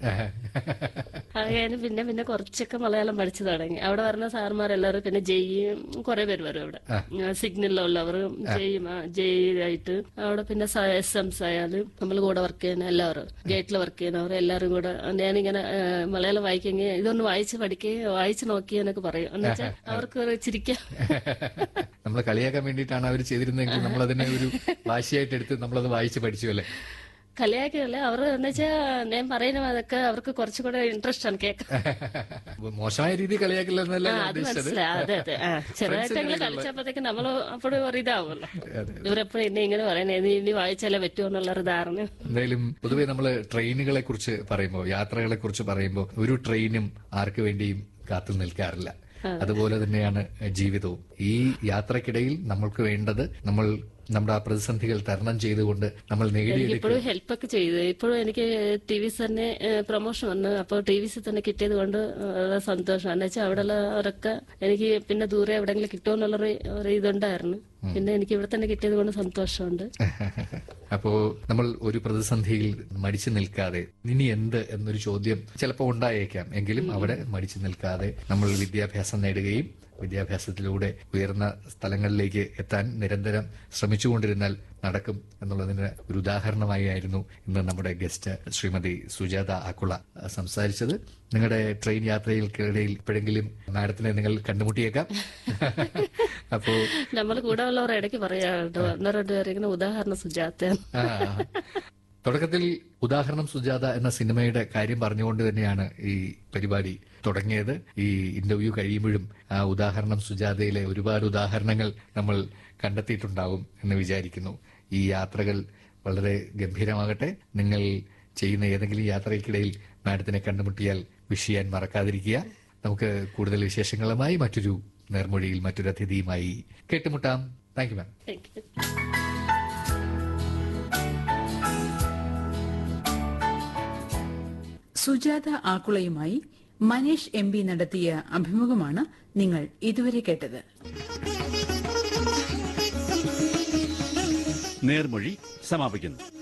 അത് കഴിഞ്ഞ് പിന്നെ പിന്നെ കുറച്ചൊക്കെ മലയാളം പഠിച്ചു തുടങ്ങി അവിടെ വരുന്ന സാർമാരെല്ലാവരും പിന്നെ ജെയ്യും കുറെ പേര് വരും അവിടെ സിഗ്നലിലുള്ളവർ ജെയ്യും ജെയ്യായിട്ട് അവിടെ പിന്നെ എസ് എംസ് ആയാലും നമ്മൾ കൂടെ വർക്ക് ചെയ്യുന്ന എല്ലാവരും ഗേറ്റിൽ വർക്ക് ചെയ്യുന്നവർ എല്ലാവരും കൂടെ ഞാനിങ്ങനെ ആ, മലയാളം വായിക്കെങ്കിൽ ഇതൊന്ന് വായിച്ച് പഠിക്കുകയും വായിച്ച് നോക്കി എന്നൊക്കെ പറയും എന്നുവെച്ചാൽ അവർക്ക് ഒരു ചിരിക്കാം നമ്മളെ കളിയാക്കാൻ വേണ്ടിയിട്ടാണ് അവർ ചെയ്തിരുന്നതെങ്കിൽ നമ്മൾ അതിനെ ഒരു വാശിയായിട്ട് എടുത്ത് നമ്മളത് വായിച്ച് പഠിച്ചു അല്ലേ കളിയാക്കിയല്ലേ അവർ എന്ന് വെച്ചാൽ ഞാൻ പറയുന്ന അതൊക്കെ അവർക്ക് കുറച്ചുകൂടെ ഇൻട്രസ്റ്റ് ആണ് കേൾക്കാൻ മോശമായ രീതി കളിയാക്കില്ല എന്നല്ല ആ, ഞാൻ അത് ഉദ്ദേശിച്ചത് മനസ്സിലായി അതെ അതെ ആ ചെറുതായിട്ടെങ്കിലും കളിച്ചപ്പോഴത്തേക്ക് നമ്മൾ അപ്പോഴും ഒരു ഇതാവുമല്ലോ ഇവരെപ്പോഴും എന്നെ ഇങ്ങനെ പറയുന്നത് ഇനി ഇനി വായിച്ചാലേ പറ്റുമോ എന്നുള്ളൊരു ധാരണ എന്തായാലും പൊതുവെ നമ്മൾ ട്രെയിനുകളെ കുറിച്ച് പറയുമ്പോൾ യാത്രകളെ കുറിച്ച് പറയുമ്പോൾ ഒരു ട്രെയിനും ആർക്കു വേണ്ടിയും കാത്തു നിൽക്കാറില്ല അതുപോലെ തന്നെയാണ് ജീവിതവും ഈ യാത്രക്കിടയിൽ നമ്മൾക്ക് വേണ്ടത് നമ്മൾ നമ്മുടെ ആ പ്രതിസന്ധികൾ തരണം ചെയ്തുകൊണ്ട് നമ്മൾ നേടിയെടുക്കുക ഇപ്പോഴും ഹെൽപ്പൊക്കെ ചെയ്തു ഇപ്പോഴും എനിക്ക് ടി വി തന്നെ പ്രൊമോഷൻ വന്നു അപ്പോൾ ടി വി സി തന്നെ കിട്ടിയത് കൊണ്ട് വളരെ സന്തോഷം എന്ന് വെച്ചാൽ അവിടെ ഉള്ളവരൊക്കെ എനിക്ക് പിന്നെ ദൂരെ എവിടെയെങ്കിലും കിട്ടുമെന്നുള്ളൊരു ഒരു ഇതുണ്ടായിരുന്നു പിന്നെ എനിക്ക് ഇവിടെ തന്നെ കിട്ടിയത് കൊണ്ട് സന്തോഷമുണ്ട് അപ്പോ നമ്മൾ ഒരു പ്രതിസന്ധിയിൽ മടിച്ചു നിൽക്കാതെ ഇനി എന്ത് എന്നൊരു ചോദ്യം ചിലപ്പോൾ ഉണ്ടായേക്കാം എങ്കിലും അവിടെ മടിച്ചു നിൽക്കാതെ നമ്മൾ വിദ്യാഭ്യാസം നേടുകയും വിദ്യാഭ്യാസത്തിലൂടെ ഉയർന്ന സ്ഥലങ്ങളിലേക്ക് എത്താൻ നിരന്തരം ശ്രമിച്ചുകൊണ്ടിരുന്നാൽ നടക്കും എന്നുള്ളതിന് ഒരു ഉദാഹരണമായി ആയിരുന്നു ഇന്ന് നമ്മുടെ ഗസ്റ്റ് ശ്രീമതി സുജാത ആക്കുള അഹ് സംസാരിച്ചത് നിങ്ങളുടെ ട്രെയിൻ യാത്രയിൽക്കിടയിൽ എപ്പോഴെങ്കിലും മാഡത്തിനെ നിങ്ങൾ കണ്ടുമുട്ടിയേക്കാം അപ്പോ നമ്മൾ കൂടെ ഉള്ളവർ ഇടയ്ക്ക് പറയാറുണ്ട് ഒന്നോ രണ്ടു പേരെ ഇങ്ങനെ ഉദാഹരണം സുജാത്ത ആ. തുടക്കത്തിൽ ഉദാഹരണം സുജാത എന്ന സിനിമയുടെ കാര്യം പറഞ്ഞുകൊണ്ട് തന്നെയാണ് ഈ പരിപാടി തുടങ്ങിയത് ഈ ഇന്റർവ്യൂ കഴിയുമ്പോഴും ആ ഉദാഹരണം സുജാതയിലെ ഒരുപാട് ഉദാഹരണങ്ങൾ നമ്മൾ കണ്ടെത്തിയിട്ടുണ്ടാവും എന്ന് വിചാരിക്കുന്നു ഈ യാത്രകൾ വളരെ ഗംഭീരമാകട്ടെ നിങ്ങൾ ചെയ്യുന്ന ഏതെങ്കിലും യാത്രയ്ക്കിടയിൽ മാഡത്തിനെ കണ്ടുമുട്ടിയാൽ വിഷ് ചെയ്യാൻ മറക്കാതിരിക്കുക നമുക്ക് കൂടുതൽ വിശേഷങ്ങളുമായി മറ്റൊരു നേർമൊഴിയിൽ മറ്റൊരു അതിഥിയുമായി കേട്ടുമുട്ടാം thank you ma'am thank you Sujatha ആക്കുളയുമായി മനീഷ് എം പി നടത്തിയ അഭിമുഖമാണ് നിങ്ങൾ ഇതുവരെ കേട്ടത് നേർമൊഴി സമാപിക്കുന്നു